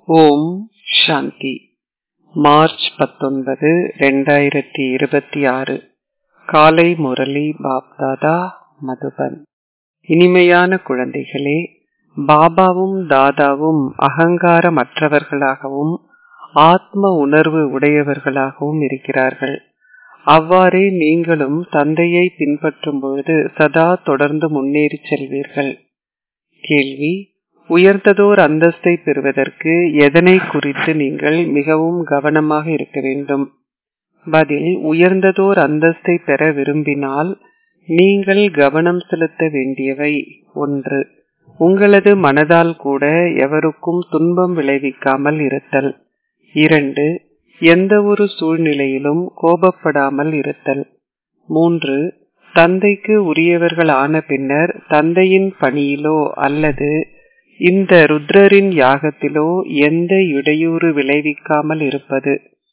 ஓம் சாந்தி March பத்தொன்பது ரெண்டாயிரத்தி இருபத்தி ஆறு காலை முரளி பாப்தாதா மதுபன் இனிமையான குழந்தைகளே பாபாவும் தாதாவும் அகங்காரமற்றவர்களாகவும் ஆத்ம உணர்வு உடையவர்களாகவும் இருக்கிறார்கள் அவ்வாறே நீங்களும் தந்தையை பின்பற்றும் பொழுது சதா தொடர்ந்து முன்னேறி செல்வீர்கள் கேள்வி உயர்ந்ததோர் அந்தஸ்தை பெறுவதற்கு எதனை குறித்து நீங்கள் மிகவும் கவனமாக இருக்க வேண்டும் பதில் உயர்ந்ததோர் அந்தஸ்தை பெற விரும்பினால் நீங்கள் கவனம் செலுத்த வேண்டியவை ஒன்று உங்களது மனதால் கூட எவருக்கும் துன்பம் விளைவிக்காமல் இருத்தல் இரண்டு எந்த ஒரு சூழ்நிலையிலும் கோபப்படாமல் இருத்தல் மூன்று தந்தைக்கு உரியவர்கள் ஆன பின்னர் தந்தையின் பணியிலோ அல்லது இந்த ருத்ரரின் யாகத்திலோ எந்த இடையூறு விளைவிக்காமல் இருப்பது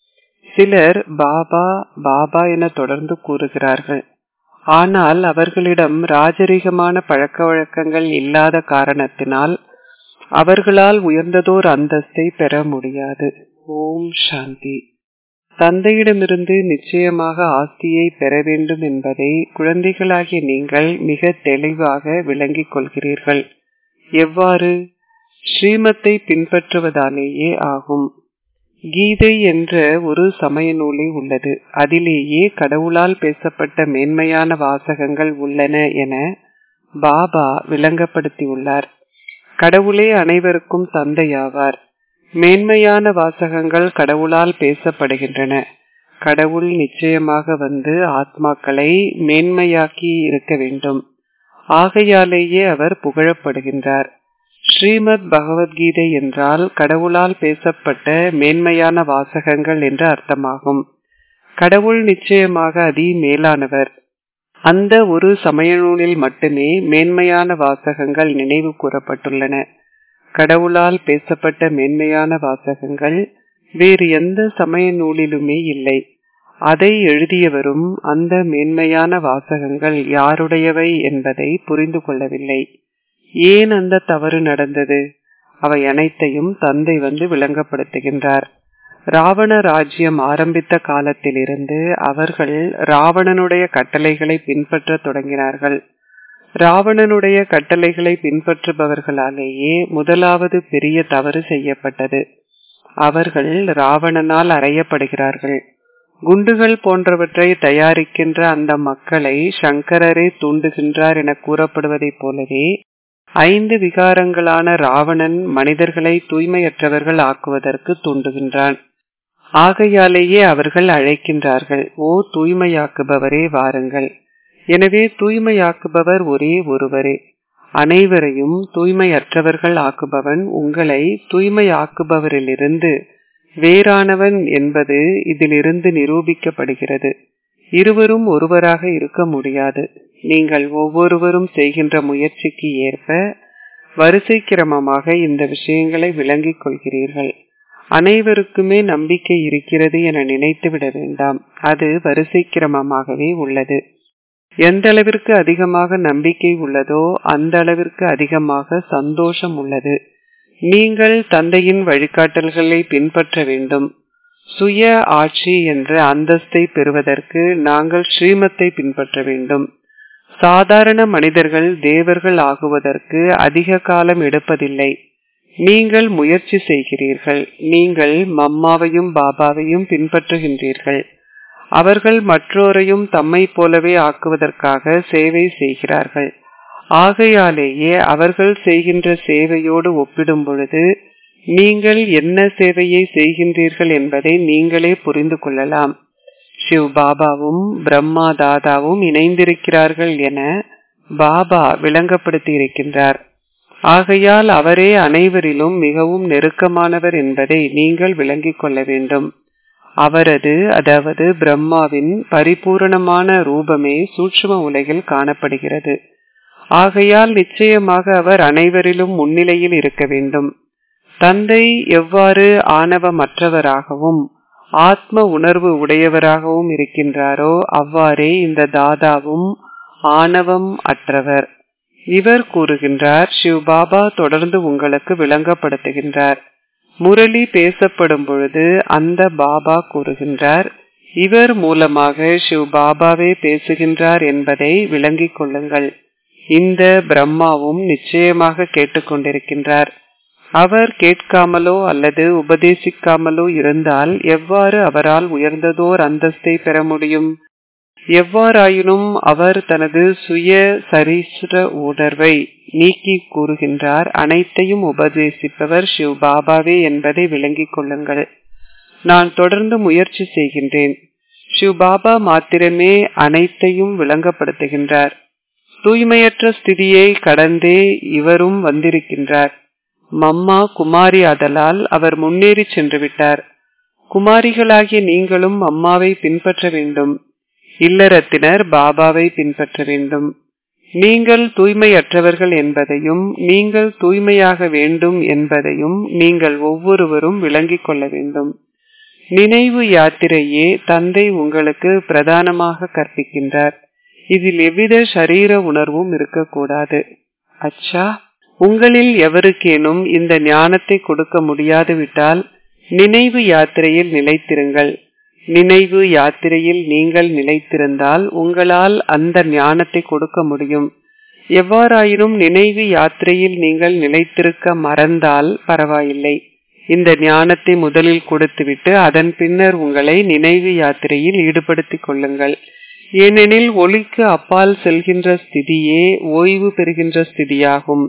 சிலர் பாபா பாபா என தொடர்ந்து கூறுகிறார்கள் ஆனால் அவர்களிடம் ராஜரிகமான பழக்க வழக்கங்கள் இல்லாத காரணத்தினால் அவர்களால் உயர்ந்ததோர் அந்தஸ்தை பெற முடியாது ஓம் சாந்தி தந்தையிடமிருந்து நிச்சயமாக ஆஸ்தியை பெற வேண்டும் என்பதை குழந்தைகளாகிய நீங்கள் மிக தெளிவாக விளங்கிக் கொள்கிறீர்கள் எவ்வாறு ஸ்ரீமத்தை பின்பற்றுவதாலேயே ஆகும் கீதை என்ற ஒரு சமய நூலே உள்ளது அதிலேயே கடவுளால் பேசப்பட்ட மேன்மையான வாசகங்கள் உள்ளன என பாபா விளங்கப்படுத்தியுள்ளார் கடவுளே அனைவருக்கும் தந்தையாவார் மேன்மையான வாசகங்கள் கடவுளால் பேசப்படுகின்றன கடவுள் நிச்சயமாக வந்து ஆத்மாக்களை மேன்மையாக்கி இருக்க வேண்டும் ஆகையாலேயே அவர் புகழப்படுகின்றார் ஸ்ரீமத் பகவத்கீதை என்றால் கடவுளால் பேசப்பட்ட மேன்மையான வாசகங்கள் என்று அர்த்தமாகும் கடவுள் நிச்சயமாக அதி மேலானவர் அந்த ஒரு சமய நூலில் மட்டுமே மேன்மையான வாசகங்கள் நினைவு கூறப்பட்டுள்ளன கடவுளால் பேசப்பட்ட மேன்மையான வாசகங்கள் வேறு எந்த சமய நூலிலுமே இல்லை அதை எழுதியவரும் அந்த மேன்மையான வாசகங்கள் யாருடையவை என்பதை புரிந்து கொள்ளவில்லை ஏன் அந்த தவறு நடந்தது அவை அனைத்தையும் தந்தை வந்து விளங்கப்படுத்துகின்றார் ராவண ராஜ்யம் ஆரம்பித்த காலத்திலிருந்து அவர்கள் ராவணனுடைய கட்டளைகளை பின்பற்ற தொடங்கினார்கள் ராவணனுடைய கட்டளைகளை பின்பற்றுபவர்களாலேயே முதலாவது பெரிய தவறு செய்யப்பட்டது அவர்கள் ராவணனால் அறையப்படுகிறார்கள் குண்டுகள் போன்றவற்றை தயாரிக்கின்ற அந்த மக்களை சங்கரரே தூண்டுகின்றார் என கூறப்படுவதைப் போலவே ஐந்து விகாரங்களான ராவணன் மனிதர்களை தூய்மையற்றவர்கள் ஆக்குவதற்கு தூண்டுகின்றான் ஆகையாலேயே அவர்கள் அழைக்கின்றார்கள் ஓ தூய்மையாக்குபவரே வாருங்கள் எனவே தூய்மையாக்குபவர் ஒரே ஒருவரே அனைவரையும் தூய்மையற்றவர்கள் ஆக்குபவன் உங்களை தூய்மையாக்குபவரிலிருந்து வேறானவன் என்பது இதிலிருந்து நிரூபிக்கப்படுகிறது இருவரும் ஒருவராக இருக்க முடியாது நீங்கள் ஒவ்வொருவரும் செய்கின்ற முயற்சிக்கு ஏற்ப வரிசை கிரமமாக இந்த விஷயங்களை விளங்கிக் கொள்கிறீர்கள் அனைவருக்குமே நம்பிக்கை இருக்கிறது என நினைத்து விட வேண்டாம் அது வரிசை கிரமமாகவே உள்ளது எந்த அளவிற்கு அதிகமாக நம்பிக்கை உள்ளதோ அந்த அளவிற்கு அதிகமாக சந்தோஷம் உள்ளது நீங்கள் தந்தையின் வழிகாட்டல்களை பின்பற்ற வேண்டும் சுய ஆட்சி என்ற அந்தஸ்தை பெறுவதற்கு நாங்கள் ஸ்ரீமத்தை பின்பற்ற வேண்டும் சாதாரண மனிதர்கள் தேவர்கள் ஆகுவதற்கு அதிக காலம் எடுப்பதில்லை நீங்கள் முயற்சி செய்கிறீர்கள் நீங்கள் மம்மாவையும் பாபாவையும் பின்பற்றுகின்றீர்கள் அவர்கள் மற்றோரையும் தம்மை போலவே ஆக்குவதற்காக சேவை செய்கிறார்கள் ஆகையாலேயே அவர்கள் செய்கின்ற சேவையோடு ஒப்பிடும் பொழுது நீங்கள் என்ன சேவையை செய்கின்றீர்கள் என்பதை நீங்களே புரிந்து கொள்ளலாம் சிவ் பாபாவும் பிரம்மா தாதாவும் இணைந்திருக்கிறார்கள் என பாபா விளங்கப்படுத்தி இருக்கின்றார் ஆகையால் அவரே அனைவரிலும் மிகவும் நெருக்கமானவர் என்பதை நீங்கள் விளங்கிக் கொள்ள வேண்டும் அவரது அதாவது பிரம்மாவின் பரிபூரணமான ரூபமே சூட்சும உலகில் காணப்படுகிறது ஆகையால் நிச்சயமாக அவர் அனைவரிலும் முன்னிலையில் இருக்க வேண்டும் தந்தை எவ்வாறு ஆணவமற்றவராகவும் ஆத்ம உணர்வு உடையவராகவும் இருக்கின்றாரோ அவ்வாறே இந்த தாதாவும் ஆணவம் அற்றவர் இவர் கூறுகின்றார் சிவ் பாபா தொடர்ந்து உங்களுக்கு விளங்கப்படுத்துகின்றார் முரளி பேசப்படும் பொழுது அந்த பாபா கூறுகின்றார் இவர் மூலமாக சிவ் பாபாவே பேசுகின்றார் என்பதை விளங்கிக் கொள்ளுங்கள் இந்த பிரம்மாவும் நிச்சயமாக கேட்டுக்கொண்டிருக்கின்றார் அவர் கேட்காமலோ அல்லது உபதேசிக்காமலோ இருந்தால் எவ்வாறு அவரால் உயர்ந்ததோர் அந்தஸ்தை பெற முடியும் எவ்வாறாயினும் அவர் தனது சுய சரிஸ்ர உணர்வை நீக்கி கூறுகின்றார் அனைத்தையும் உபதேசிப்பவர் சிவ் பாபாவே என்பதை விளங்கிக் கொள்ளுங்கள் நான் தொடர்ந்து முயற்சி செய்கின்றேன் சிவ் பாபா மாத்திரமே அனைத்தையும் விளங்கப்படுத்துகின்றார் தூய்மையற்ற ஸ்திதியை கடந்தே இவரும் வந்திருக்கின்றார் மம்மா குமாரி ஆதலால் அவர் முன்னேறி சென்று விட்டார் குமாரிகளாகிய நீங்களும் அம்மாவை பின்பற்ற வேண்டும் இல்லறத்தினர் பாபாவை பின்பற்ற வேண்டும் நீங்கள் தூய்மையற்றவர்கள் என்பதையும் நீங்கள் தூய்மையாக வேண்டும் என்பதையும் நீங்கள் ஒவ்வொருவரும் விளங்கிக் கொள்ள வேண்டும் நினைவு யாத்திரையே தந்தை உங்களுக்கு பிரதானமாக கற்பிக்கின்றார் இதில் எவ்வித சரீர உணர்வும் இருக்கக்கூடாது அச்சா உங்களில் எவருக்கேனும் இந்த ஞானத்தை கொடுக்க முடியாது விட்டால் நினைவு யாத்திரையில் நிலைத்திருங்கள் நினைவு யாத்திரையில் நீங்கள் நிலைத்திருந்தால் உங்களால் அந்த ஞானத்தை கொடுக்க முடியும் எவ்வாறாயினும் நினைவு யாத்திரையில் நீங்கள் நிலைத்திருக்க மறந்தால் பரவாயில்லை இந்த ஞானத்தை முதலில் கொடுத்துவிட்டு அதன் பின்னர் உங்களை நினைவு யாத்திரையில் ஈடுபடுத்திக் கொள்ளுங்கள் ஏனெனில் ஒளிக்கு அப்பால் செல்கின்ற ஸ்திதியே ஓய்வு பெறுகின்ற ஸ்திதியாகும்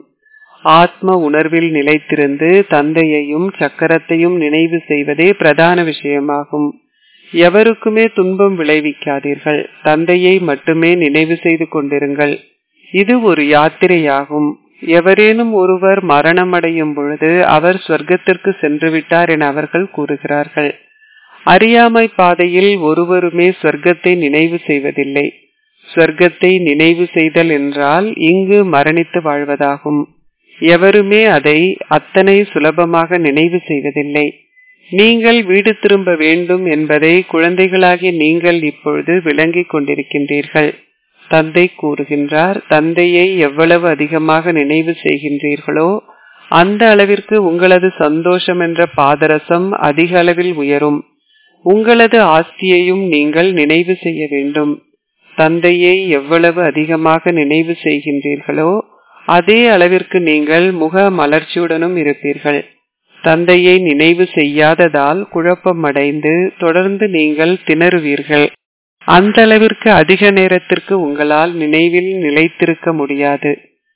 ஆத்ம உணர்வில் நிலைத்திருந்து தந்தையையும் சக்கரத்தையும் நினைவு செய்வதே பிரதான விஷயமாகும் எவருக்குமே துன்பம் விளைவிக்காதீர்கள் தந்தையை மட்டுமே நினைவு செய்து கொண்டிருங்கள் இது ஒரு யாத்திரையாகும் எவரேனும் ஒருவர் மரணமடையும் பொழுது அவர் சொர்க்கத்திற்கு சென்று விட்டார் என அவர்கள் கூறுகிறார்கள் அறியாமை பாதையில் ஒருவருமே சொர்க்கத்தை நினைவு செய்வதில்லை சொர்க்கத்தை நினைவு செய்தல் என்றால் இங்கு மரணித்து வாழ்வதாகும் எவருமே அதை அத்தனை சுலபமாக நினைவு செய்வதில்லை நீங்கள் வீடு திரும்ப வேண்டும் என்பதை குழந்தைகளாகிய நீங்கள் இப்பொழுது விளங்கிக் கொண்டிருக்கின்றீர்கள் தந்தை கூறுகின்றார் தந்தையை எவ்வளவு அதிகமாக நினைவு செய்கின்றீர்களோ அந்த அளவிற்கு உங்களது சந்தோஷம் என்ற பாதரசம் அதிக அளவில் உயரும் உங்களது ஆஸ்தியையும் நீங்கள் நினைவு செய்ய வேண்டும் தந்தையை எவ்வளவு அதிகமாக நினைவு செய்கின்றீர்களோ அதே அளவிற்கு நீங்கள் முக மலர்ச்சியுடனும் இருப்பீர்கள் தந்தையை நினைவு செய்யாததால் குழப்பமடைந்து தொடர்ந்து நீங்கள் திணறுவீர்கள் அந்த அளவிற்கு அதிக நேரத்திற்கு உங்களால் நினைவில் நிலைத்திருக்க முடியாது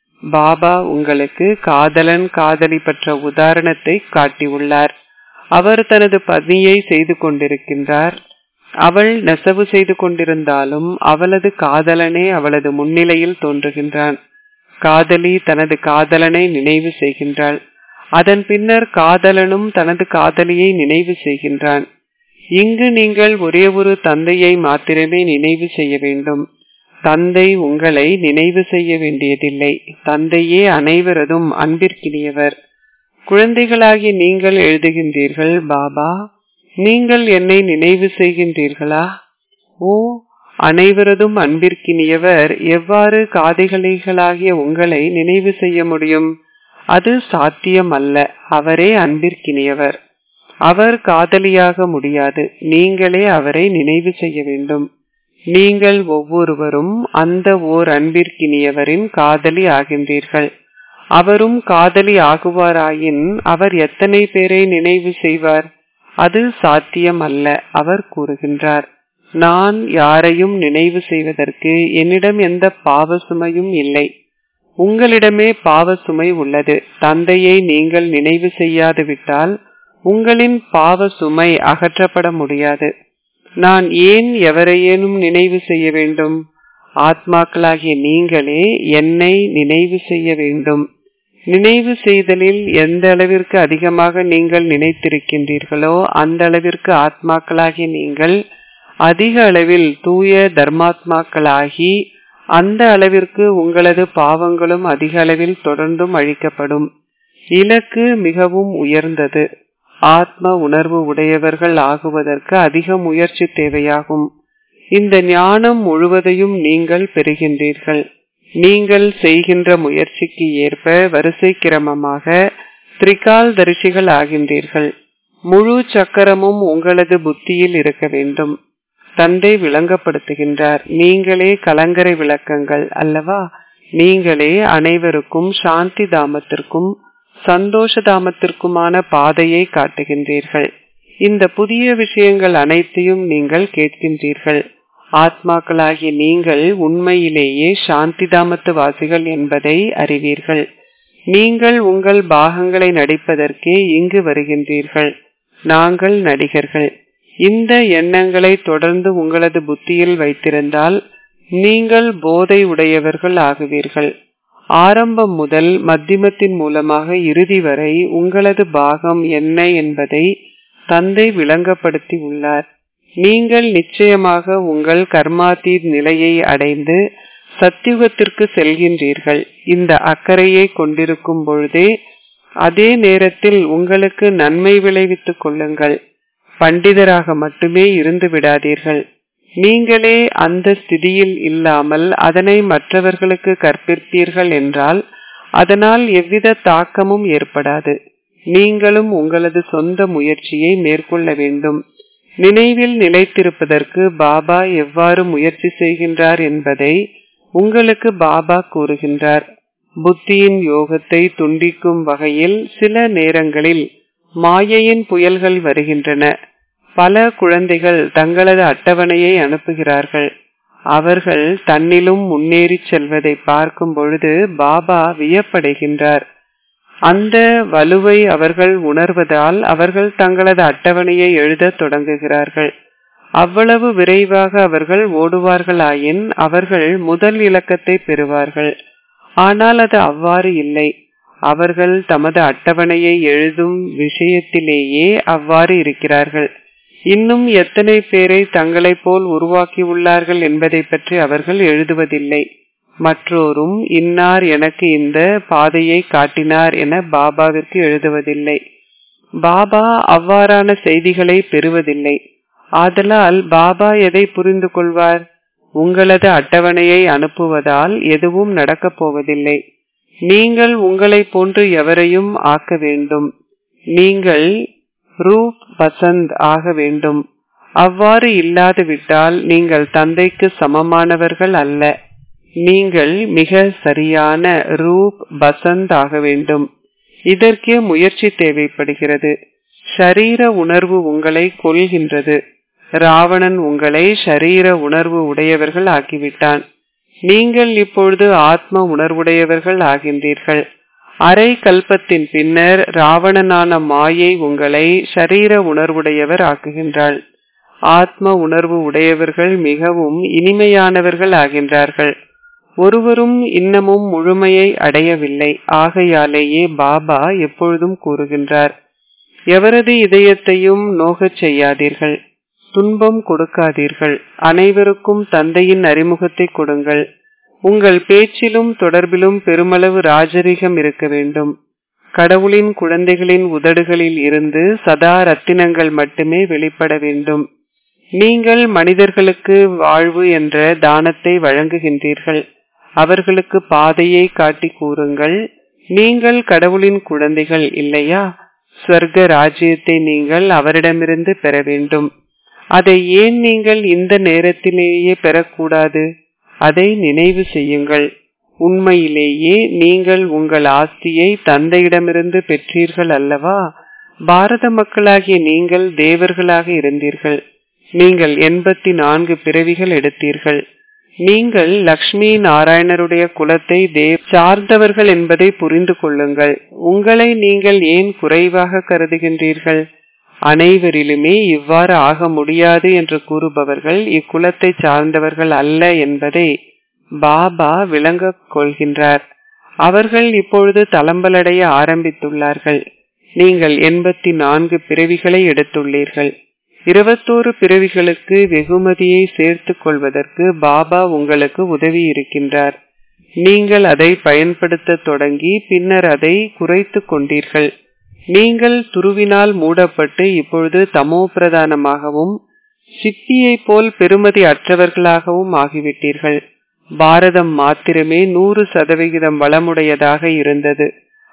பாபா உங்களுக்கு காதலன் காதலி பற்ற உதாரணத்தை காட்டியுள்ளார் அவர் தனது பத்னியை செய்து கொண்டிருக்கின்றார் அவள் நெசவு செய்து கொண்டிருந்தாலும் அவளது காதலனே அவளது முன்னிலையில் தோன்றுகின்றான் காதலி தனது காதலனை நினைவு செய்கின்றாள் அதன் பின்னர் காதலனும் தனது காதலியை நினைவு செய்கின்றான் இங்கு நீங்கள் ஒரே ஒரு தந்தையை மாத்திரமே நினைவு செய்ய வேண்டும் தந்தை உங்களை நினைவு செய்ய வேண்டியதில்லை தந்தையே அனைவரதும் அன்பிற்கினியவர் குழந்தைகளாகி நீங்கள் எழுதுகின்றீர்கள் பாபா நீங்கள் என்னை நினைவு செய்கின்றீர்களா ஓ அனைவரதும் அன்பிற்கினியவர் எவ்வாறு காதைகளைகளாகிய உங்களை நினைவு செய்ய முடியும் அது சாத்தியம் அல்ல அவரே அன்பிற்கினியவர் அவர் காதலியாக முடியாது நீங்களே அவரை நினைவு செய்ய வேண்டும் நீங்கள் ஒவ்வொருவரும் அந்த ஓர் அன்பிற்கினியவரின் காதலி ஆகின்றீர்கள் அவரும் காதலி ஆகுவாராயின் அவர் எத்தனை பேரை நினைவு செய்வார் அது சாத்தியம் அல்ல அவர் கூறுகின்றார் நான் யாரையும் நினைவு செய்வதற்கு என்னிடம் எந்த பாவ சுமையும் இல்லை உங்களிடமே பாவ சுமை உள்ளது தந்தையை நீங்கள் நினைவு செய்யாது விட்டால் உங்களின் பாவ சுமை அகற்றப்பட முடியாது நான் ஏன் எவரையேனும் நினைவு செய்ய வேண்டும் ஆத்மாக்களாகிய நீங்களே என்னை நினைவு செய்ய வேண்டும் நினைவு செய்தலில் எந்த அளவிற்கு அதிகமாக நீங்கள் நினைத்திருக்கின்றீர்களோ அந்த அளவிற்கு ஆத்மாக்களாகிய நீங்கள் அதிக அளவில் தூய தர்மாத்மாக்களாகி அந்த அளவிற்கு உங்களது பாவங்களும் அதிக அளவில் தொடர்ந்தும் அழிக்கப்படும் இலக்கு மிகவும் உயர்ந்தது ஆத்ம உணர்வு உடையவர்கள் ஆகுவதற்கு அதிக முயற்சி தேவையாகும் இந்த ஞானம் முழுவதையும் நீங்கள் பெறுகின்றீர்கள் நீங்கள் செய்கின்ற முயற்சிக்கு ஏற்ப வரிசை கிரமமாக திரிகால் தரிசிகள் ஆகின்றீர்கள் முழு சக்கரமும் உங்களது புத்தியில் இருக்க வேண்டும் தந்தை விளங்கப்படுத்துகின்றார் நீங்களே கலங்கரை விளக்கங்கள் அல்லவா நீங்களே அனைவருக்கும் சாந்தி தாமத்திற்கும் சந்தோஷ தாமத்திற்குமான பாதையை காட்டுகின்றீர்கள் இந்த புதிய விஷயங்கள் அனைத்தையும் நீங்கள் கேட்கின்றீர்கள் ஆத்மாக்களாகிய நீங்கள் உண்மையிலேயே சாந்தி தாமத்து வாசிகள் என்பதை அறிவீர்கள் நீங்கள் உங்கள் பாகங்களை நடிப்பதற்கே இங்கு வருகின்றீர்கள் நாங்கள் நடிகர்கள் இந்த எண்ணங்களை தொடர்ந்து உங்களது புத்தியில் வைத்திருந்தால் நீங்கள் போதை உடையவர்கள் ஆகுவீர்கள் ஆரம்பம் முதல் மத்தியமத்தின் மூலமாக இறுதி வரை உங்களது பாகம் என்ன என்பதை தந்தை விளங்கப்படுத்தி உள்ளார் நீங்கள் நிச்சயமாக உங்கள் கர்மாத்தீத் நிலையை அடைந்து சத்தியுகத்திற்கு செல்கின்றீர்கள் இந்த அக்கறையை கொண்டிருக்கும் பொழுதே அதே நேரத்தில் உங்களுக்கு நன்மை விளைவித்துக் கொள்ளுங்கள் பண்டிதராக மட்டுமே இருந்து விடாதீர்கள் நீங்களே அந்த ஸ்திதியில் இல்லாமல் அதனை மற்றவர்களுக்கு கற்பிப்பீர்கள் என்றால் அதனால் எவ்வித தாக்கமும் ஏற்படாது நீங்களும் உங்களது சொந்த முயற்சியை மேற்கொள்ள வேண்டும் நினைவில் நிலைத்திருப்பதற்கு பாபா எவ்வாறு முயற்சி செய்கின்றார் என்பதை உங்களுக்கு பாபா கூறுகின்றார் புத்தியின் யோகத்தை துண்டிக்கும் வகையில் சில நேரங்களில் மாயையின் புயல்கள் வருகின்றன பல குழந்தைகள் தங்களது அட்டவணையை அனுப்புகிறார்கள் அவர்கள் தன்னிலும் முன்னேறி செல்வதை பார்க்கும் பொழுது பாபா வியப்படைகின்றார் அந்த வலுவை அவர்கள் உணர்வதால் அவர்கள் தங்களது அட்டவணையை எழுத தொடங்குகிறார்கள் அவ்வளவு விரைவாக அவர்கள் ஓடுவார்களாயின் அவர்கள் முதல் இலக்கத்தை பெறுவார்கள் ஆனால் அது அவ்வாறு இல்லை அவர்கள் தமது அட்டவணையை எழுதும் விஷயத்திலேயே அவ்வாறு இருக்கிறார்கள் இன்னும் எத்தனை பேரை தங்களைப் போல் உருவாக்கியுள்ளார்கள் என்பதை பற்றி அவர்கள் எழுதுவதில்லை மற்றோரும் இன்னார் எனக்கு இந்த பாதையை காட்டினார் என பாபாவிற்கு எழுதுவதில்லை பாபா அவ்வாறான செய்திகளை பெறுவதில்லை ஆதலால் பாபா எதை புரிந்து கொள்வார் உங்களது அட்டவணையை அனுப்புவதால் எதுவும் நடக்கப் போவதில்லை நீங்கள் உங்களை போன்று எவரையும் ஆக்க வேண்டும் நீங்கள் ரூப் வசந்த் ஆக வேண்டும் அவ்வாறு இல்லாது விட்டால் நீங்கள் தந்தைக்கு சமமானவர்கள் அல்ல நீங்கள் மிக சரியான ரூப் பசந்த் ஆக வேண்டும் இதற்கே முயற்சி தேவைப்படுகிறது ஷரீர உணர்வு உங்களை கொள்கின்றது ராவணன் உங்களை ஷரீர உணர்வு உடையவர்கள் ஆக்கிவிட்டான் நீங்கள் இப்பொழுது ஆத்ம உணர்வுடையவர்கள் ஆகின்றீர்கள் அரை கல்பத்தின் பின்னர் ராவணனான மாயை உங்களை ஷரீர உணர்வுடையவர் ஆக்குகின்றாள் ஆத்ம உணர்வு உடையவர்கள் மிகவும் இனிமையானவர்கள் ஆகின்றார்கள் ஒருவரும் இன்னமும் முழுமையை அடையவில்லை ஆகையாலேயே பாபா எப்பொழுதும் கூறுகின்றார் எவரது இதயத்தையும் நோகச் செய்யாதீர்கள் துன்பம் கொடுக்காதீர்கள் அனைவருக்கும் தந்தையின் அறிமுகத்தை கொடுங்கள் உங்கள் பேச்சிலும் தொடர்பிலும் பெருமளவு ராஜரிகம் இருக்க வேண்டும் கடவுளின் குழந்தைகளின் உதடுகளில் இருந்து சதா ரத்தினங்கள் மட்டுமே வெளிப்பட வேண்டும் நீங்கள் மனிதர்களுக்கு வாழ்வு என்ற தானத்தை வழங்குகின்றீர்கள் அவர்களுக்கு பாதையை காட்டி கூறுங்கள் நீங்கள் கடவுளின் குழந்தைகள் இல்லையா ஸ்வர்க்க ராஜ்யத்தை நீங்கள் அவரிடமிருந்து பெற வேண்டும் அதை ஏன் நீங்கள் இந்த நேரத்திலேயே பெறக்கூடாது அதை நினைவு செய்யுங்கள் உண்மையிலேயே நீங்கள் உங்கள் ஆஸ்தியை தந்தையிடமிருந்து பெற்றீர்கள் அல்லவா பாரத மக்களாகிய நீங்கள் தேவர்களாக இருந்தீர்கள் நீங்கள் எண்பத்தி நான்கு பிறவிகள் எடுத்தீர்கள் நீங்கள் லக்ஷ்மி நாராயணருடைய குலத்தை தேவ் சார்ந்தவர்கள் என்பதை புரிந்து கொள்ளுங்கள் உங்களை நீங்கள் ஏன் குறைவாக கருதுகின்றீர்கள் அனைவரிலுமே இவ்வாறு ஆக முடியாது என்று கூறுபவர்கள் இக்குலத்தை சார்ந்தவர்கள் அல்ல என்பதை பாபா விளங்க கொள்கின்றார் அவர்கள் இப்பொழுது தளம்பலடைய ஆரம்பித்துள்ளார்கள் நீங்கள் எண்பத்தி நான்கு பிறவிகளை எடுத்துள்ளீர்கள் இருபத்தோரு பிறவிகளுக்கு வெகுமதியை சேர்த்துக் கொள்வதற்கு பாபா உங்களுக்கு உதவி இருக்கின்றார் நீங்கள் அதை பயன்படுத்த தொடங்கி பின்னர் அதை குறைத்து கொண்டீர்கள் நீங்கள் துருவினால் மூடப்பட்டு இப்பொழுது தமோ பிரதானமாகவும் சித்தியை போல் பெருமதி அற்றவர்களாகவும் ஆகிவிட்டீர்கள் பாரதம் மாத்திரமே நூறு சதவிகிதம் வளமுடையதாக இருந்தது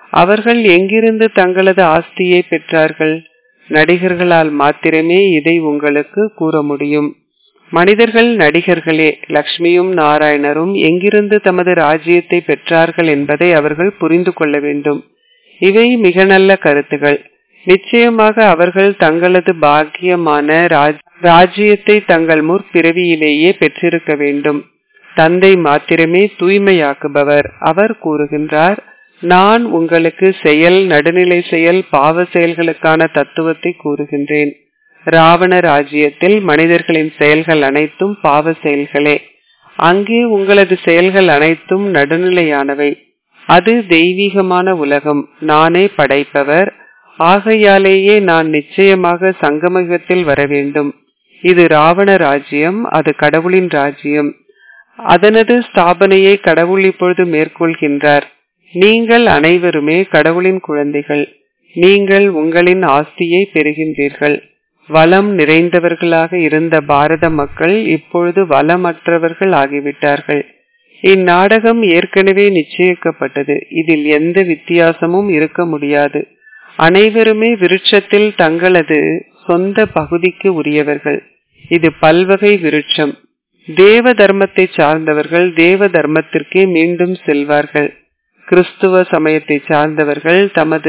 அவர்கள் எங்கிருந்து தங்களது ஆஸ்தியை பெற்றார்கள் நடிகர்களால் மாத்திரமே இதை உங்களுக்கு கூற முடியும் மனிதர்கள் நடிகர்களே லக்ஷ்மியும் நாராயணரும் எங்கிருந்து தமது ராஜ்யத்தை பெற்றார்கள் என்பதை அவர்கள் புரிந்து கொள்ள வேண்டும் இவை மிக நல்ல கருத்துகள் நிச்சயமாக அவர்கள் தங்களது பாக்கியமான ராஜ்யத்தை தங்கள் முற்பிறவியிலேயே பெற்றிருக்க வேண்டும் தந்தை மாத்திரமே தூய்மையாக்குபவர் அவர் கூறுகின்றார் நான் உங்களுக்கு செயல் நடுநிலை செயல் பாவ செயல்களுக்கான தத்துவத்தை கூறுகின்றேன் ராவண ராஜ்யத்தில் மனிதர்களின் செயல்கள் அனைத்தும் பாவ செயல்களே அங்கே உங்களது செயல்கள் அனைத்தும் நடுநிலையானவை அது தெய்வீகமான உலகம் நானே படைப்பவர் ஆகையாலேயே நான் நிச்சயமாக சங்கமயுகத்தில் வர வேண்டும் இது ராவண ராஜ்யம் அது கடவுளின் ராஜ்யம் அதனது ஸ்தாபனையை கடவுள் இப்பொழுது மேற்கொள்கின்றார் நீங்கள் அனைவருமே கடவுளின் குழந்தைகள் நீங்கள் உங்களின் ஆஸ்தியை பெறுகின்றீர்கள் வளம் நிறைந்தவர்களாக இருந்த பாரத மக்கள் இப்பொழுது வளமற்றவர்கள் ஆகிவிட்டார்கள் இந்நாடகம் ஏற்கனவே நிச்சயிக்கப்பட்டது இதில் எந்த வித்தியாசமும் இருக்க முடியாது அனைவருமே விருட்சத்தில் தங்களது சொந்த பகுதிக்கு உரியவர்கள் இது பல்வகை விருட்சம் தேவ தர்மத்தை சார்ந்தவர்கள் தேவ தர்மத்திற்கே மீண்டும் செல்வார்கள் கிறிஸ்துவ சமயத்தை சார்ந்தவர்கள் தமது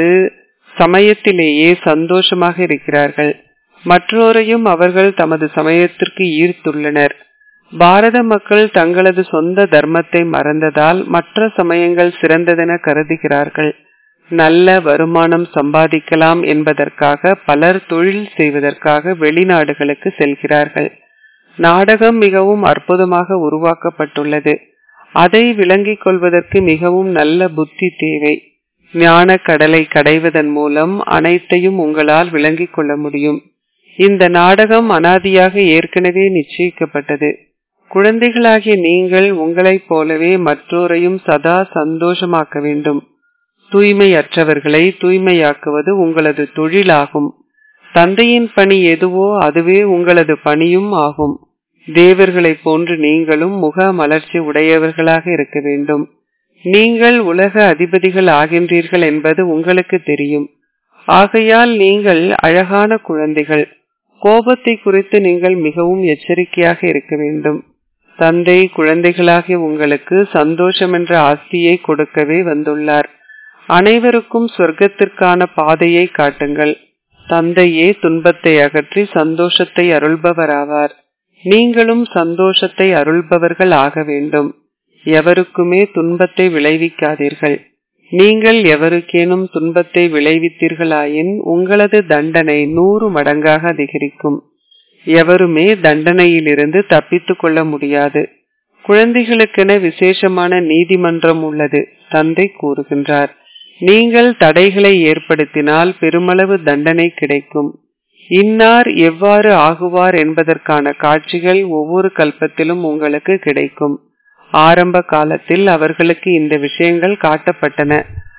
சமயத்திலேயே சந்தோஷமாக இருக்கிறார்கள் மற்றோரையும் அவர்கள் தமது சமயத்திற்கு ஈர்த்துள்ளனர் பாரத மக்கள் தங்களது சொந்த தர்மத்தை மறந்ததால் மற்ற சமயங்கள் சிறந்ததென கருதுகிறார்கள் நல்ல வருமானம் சம்பாதிக்கலாம் என்பதற்காக பலர் தொழில் செய்வதற்காக வெளிநாடுகளுக்கு செல்கிறார்கள் நாடகம் மிகவும் அற்புதமாக உருவாக்கப்பட்டுள்ளது அதை விளங்கிக் கொள்வதற்கு மிகவும் நல்ல புத்தி தேவை ஞான கடலை கடைவதன் மூலம் அனைத்தையும் உங்களால் விளங்கிக் கொள்ள முடியும் இந்த நாடகம் அனாதியாக ஏற்கனவே நிச்சயிக்கப்பட்டது குழந்தைகளாகிய நீங்கள் உங்களைப் போலவே மற்றோரையும் சதா சந்தோஷமாக்க வேண்டும் தூய்மையற்றவர்களை தூய்மையாக்குவது உங்களது தொழிலாகும் தந்தையின் பணி எதுவோ அதுவே உங்களது பணியும் ஆகும் தேவர்களைப் போன்று நீங்களும் முக மலர்ச்சி உடையவர்களாக இருக்க வேண்டும் நீங்கள் உலக அதிபதிகள் ஆகின்றீர்கள் என்பது உங்களுக்கு தெரியும் ஆகையால் நீங்கள் அழகான குழந்தைகள் கோபத்தை குறித்து நீங்கள் மிகவும் எச்சரிக்கையாக இருக்க வேண்டும் தந்தை குழந்தைகளாகிய உங்களுக்கு சந்தோஷம் என்ற ஆஸ்தியை கொடுக்கவே வந்துள்ளார் அனைவருக்கும் சொர்க்கத்திற்கான பாதையை காட்டுங்கள் தந்தையே துன்பத்தை அகற்றி சந்தோஷத்தை அருள்பவராவார் நீங்களும் சந்தோஷத்தை அருள்பவர்கள் ஆக வேண்டும் எவருக்குமே துன்பத்தை விளைவிக்காதீர்கள் நீங்கள் எவருக்கேனும் துன்பத்தை விளைவித்தீர்களாயின் உங்களது தண்டனை நூறு மடங்காக அதிகரிக்கும் எவருமே தண்டனையிலிருந்து தப்பித்துக் கொள்ள முடியாது குழந்தைகளுக்கென விசேஷமான நீதிமன்றம் உள்ளது தந்தை கூறுகின்றார் நீங்கள் தடைகளை ஏற்படுத்தினால் பெருமளவு தண்டனை கிடைக்கும் இன்னார் எவ்வாறு ஆகுவார் என்பதற்கான காட்சிகள் ஒவ்வொரு கல்பத்திலும் உங்களுக்கு கிடைக்கும் ஆரம்ப காலத்தில் அவர்களுக்கு இந்த விஷயங்கள் காட்டப்பட்டன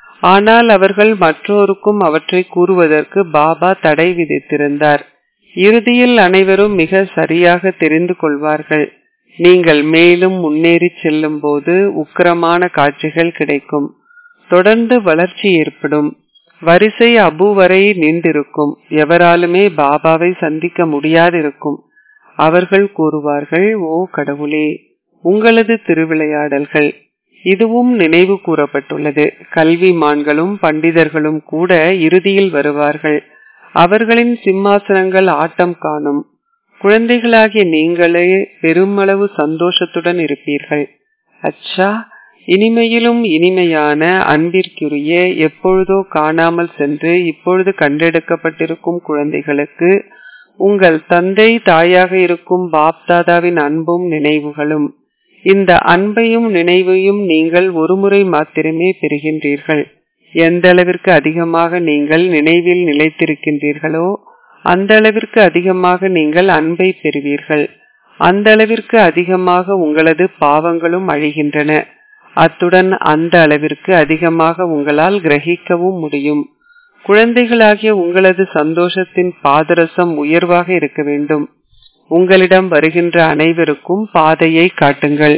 ஆனால் அவர்கள் மற்றோருக்கும் அவற்றை கூறுவதற்கு பாபா தடை விதித்திருந்தார் இறுதியில் அனைவரும் மிக சரியாக தெரிந்து கொள்வார்கள் நீங்கள் மேலும் முன்னேறி செல்லும் போது உக்கிரமான காட்சிகள் கிடைக்கும் தொடர்ந்து வளர்ச்சி ஏற்படும் வரிசை அபு வரை நின்றிருக்கும் எவராலுமே பாபாவை சந்திக்க முடியாதிருக்கும் அவர்கள் கூறுவார்கள் ஓ கடவுளே உங்களது திருவிளையாடல்கள் இதுவும் நினைவு கூறப்பட்டுள்ளது கல்விமான்களும் பண்டிதர்களும் கூட இறுதியில் வருவார்கள் அவர்களின் சிம்மாசனங்கள் ஆட்டம் காணும் குழந்தைகளாகிய நீங்களே பெருமளவு சந்தோஷத்துடன் இருப்பீர்கள் அச்சா இனிமையிலும் இனிமையான அன்பிற்குரிய எப்பொழுதோ காணாமல் சென்று இப்பொழுது கண்டெடுக்கப்பட்டிருக்கும் குழந்தைகளுக்கு உங்கள் தந்தை தாயாக இருக்கும் பாப்தாதாவின் அன்பும் நினைவுகளும் இந்த அன்பையும் நினைவையும் நீங்கள் ஒருமுறை மாத்திரமே பெறுகின்றீர்கள் எந்த அளவிற்கு அதிகமாக நீங்கள் நினைவில் நிலைத்திருக்கின்றீர்களோ அந்த அளவிற்கு அதிகமாக நீங்கள் அன்பை பெறுவீர்கள் அந்த அளவிற்கு அதிகமாக உங்களது பாவங்களும் அழிகின்றன அத்துடன் அந்த அளவிற்கு அதிகமாக உங்களால் கிரகிக்கவும் முடியும் குழந்தைகளாகிய உங்களது சந்தோஷத்தின் பாதரசம் உயர்வாக இருக்க வேண்டும் உங்களிடம் வருகின்ற அனைவருக்கும் பாதையை காட்டுங்கள்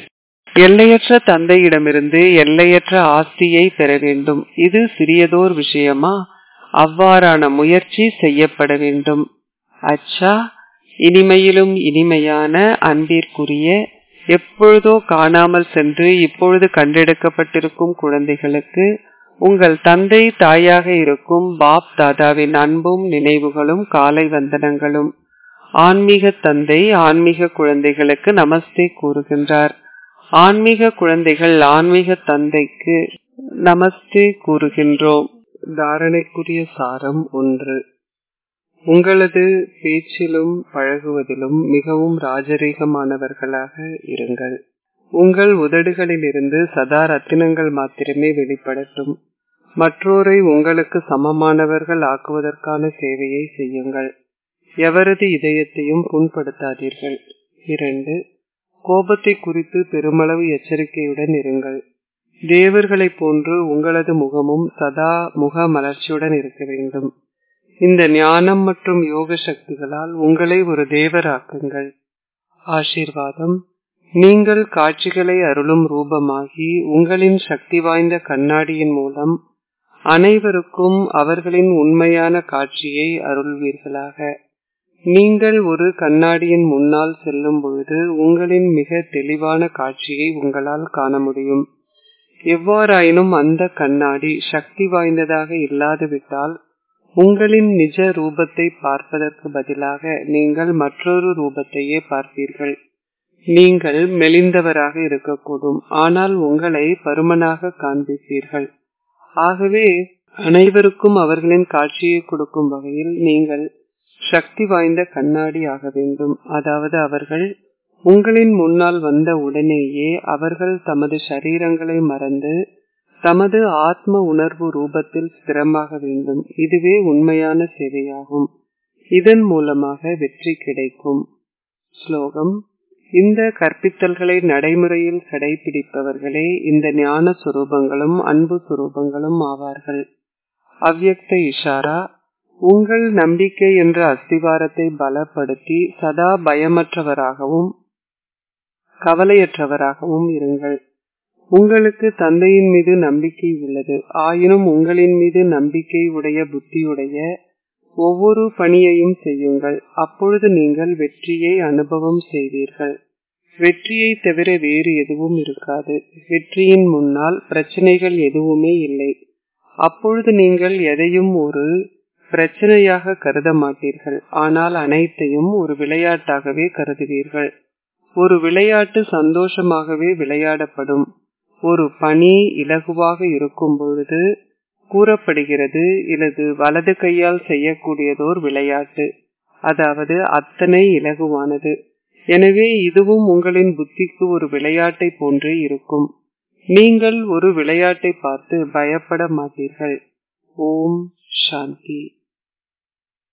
எல்லையற்ற தந்தையிடமிருந்து எல்லையற்ற ஆஸ்தியை பெற வேண்டும் இது சிறியதோர் விஷயமா அவ்வாறான முயற்சி செய்யப்பட வேண்டும் அச்சா இனிமையிலும் இனிமையான அன்பிற்குரிய எப்பொழுதோ காணாமல் சென்று இப்பொழுது கண்டெடுக்கப்பட்டிருக்கும் குழந்தைகளுக்கு உங்கள் தந்தை தாயாக இருக்கும் பாப் தாதாவின் அன்பும் நினைவுகளும் காலை வந்தனங்களும் ஆன்மீக தந்தை ஆன்மீக குழந்தைகளுக்கு நமஸ்தே கூறுகின்றார் ஆன்மீக குழந்தைகள் ஆன்மீக தந்தைக்கு நமஸ்தே கூறுகின்றோம் தாரணைக்குரிய சாரம் ஒன்று உங்களது பேச்சிலும் பழகுவதிலும் மிகவும் ராஜரீகமானவர்களாக இருங்கள் உங்கள் உதடுகளிலிருந்து சதா ரத்தினங்கள் மாத்திரமே வெளிப்படட்டும் மற்றோரை உங்களுக்கு சமமானவர்கள் ஆக்குவதற்கான சேவையை செய்யுங்கள் எவரது இதயத்தையும் புண்படுத்தாதீர்கள் இரண்டு கோபத்தை குறித்து பெருமளவு எச்சரிக்கையுடன் இருங்கள் தேவர்களைப் போன்று உங்களது முகமும் சதா முக மலர்ச்சியுடன் இருக்க வேண்டும் இந்த ஞானம் மற்றும் யோக சக்திகளால் உங்களை ஒரு தேவராக்குங்கள் ஆசீர்வாதம் நீங்கள் காட்சிகளை அருளும் ரூபமாகி உங்களின் சக்தி வாய்ந்த கண்ணாடியின் மூலம் அனைவருக்கும் அவர்களின் உண்மையான காட்சியை அருள்வீர்களாக நீங்கள் ஒரு கண்ணாடியின் முன்னால் செல்லும் பொழுது உங்களின் மிக தெளிவான காட்சியை உங்களால் காண முடியும் எவ்வாறாயினும் அந்த கண்ணாடி சக்தி வாய்ந்ததாக இல்லாதுவிட்டால் உங்களின் நிஜ ரூபத்தை பார்ப்பதற்கு பதிலாக நீங்கள் மற்றொரு ரூபத்தையே பார்ப்பீர்கள் நீங்கள் மெலிந்தவராக இருக்கக்கூடும் ஆனால் உங்களை பருமனாக காண்பிப்பீர்கள் ஆகவே அனைவருக்கும் அவர்களின் காட்சியை கொடுக்கும் வகையில் நீங்கள் சக்தி வாய்ந்த கண்ணாடி ஆக வேண்டும் அதாவது அவர்கள் உங்களின் முன்னால் வந்த உடனேயே அவர்கள் தமது சரீரங்களை மறந்து தமது ஆத்ம உணர்வு ரூபத்தில் ஸ்திரமாக வேண்டும் இதுவே உண்மையான சேவையாகும் இதன் மூலமாக வெற்றி கிடைக்கும் ஸ்லோகம் இந்த கற்பித்தல்களை நடைமுறையில் கடைபிடிப்பவர்களே இந்த ஞான சுரூபங்களும் அன்பு சுரூபங்களும் ஆவார்கள் அவ்யக்த இஷாரா உங்கள் நம்பிக்கை என்ற அஸ்திவாரத்தை பலப்படுத்தி சதா பயமற்றவராகவும் கவலையற்றவராகவும் இருங்கள் உங்களுக்கு தந்தையின் மீது நம்பிக்கை உள்ளது ஆயினும் உங்களின் மீது நம்பிக்கை உடைய புத்தியுடைய ஒவ்வொரு பணியையும் செய்யுங்கள் அப்பொழுது நீங்கள் வெற்றியை அனுபவம் செய்வீர்கள் வெற்றியை தவிர வேறு எதுவும் இருக்காது வெற்றியின் முன்னால் பிரச்சனைகள் எதுவுமே இல்லை அப்பொழுது நீங்கள் எதையும் ஒரு பிரச்சனையாக கருத மாட்டீர்கள் ஆனால் அனைத்தையும் ஒரு விளையாட்டாகவே கருதுவீர்கள் ஒரு விளையாட்டு சந்தோஷமாகவே விளையாடப்படும் ஒரு பணி இலகுவாக இருக்கும் பொழுது கூறப்படுகிறது இல்லது வலது கையால் செய்யக்கூடியதோர் விளையாட்டு அதாவது அத்தனை இலகுவானது எனவே இதுவும் உங்களின் புத்திக்கு ஒரு விளையாட்டை போன்றே இருக்கும் நீங்கள் ஒரு விளையாட்டை பார்த்து பயப்பட மாட்டீர்கள் ஓம் சாந்தி